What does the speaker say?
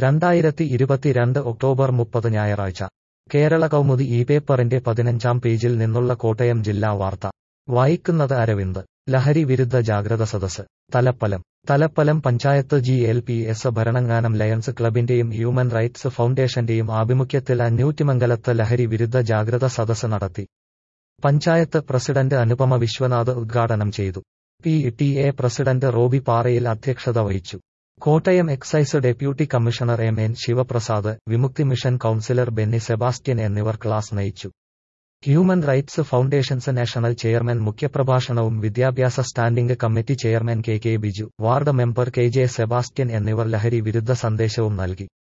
രണ്ടായിരത്തി ഇരുപത്തിരണ്ട് ഒക്ടോബർ മുപ്പത് ഞായറാഴ്ച കേരള കൗമുദി ഈ പേപ്പറിന്റെ പതിനഞ്ചാം പേജിൽ നിന്നുള്ള കോട്ടയം ജില്ലാ വാർത്ത വായിക്കുന്നത് അരവിന്ദ് ലഹരി വിരുദ്ധ ജാഗ്രത സദസ് Thalappalam Thalappalam panchayat G L P S Bharananganam lions ക്ലബിന്റെയും ഹ്യൂമൻ റൈറ്റ്സ് ഫൗണ്ടേഷന്റെയും ആഭിമുഖ്യത്തിൽ അഞ്ഞൂറ്റിമംഗലത്ത് ലഹരി വിരുദ്ധ ജാഗ്രത സദസ് നടത്തി പഞ്ചായത്ത് പ്രസിഡന്റ് അനുപമ വിശ്വനാഥ് ഉദ്ഘാടനം ചെയ്തു P T A president Roby Parayil അധ്യക്ഷത വഹിച്ചു Kottayam excise deputy commissioner M N Sivaprasad Vimukthi mission counsellor Benny Sebastian എന്നിവർ ക്ലാസ് നയിച്ചു human rights foundations national chairman മുഖ്യപ്രഭാഷണവും വിദ്യാഭ്യാസ standing committee chairman K K Biju ward member K J Sebastian എന്നിവർ ലഹരി വിരുദ്ധ സന്ദേശവും നൽകി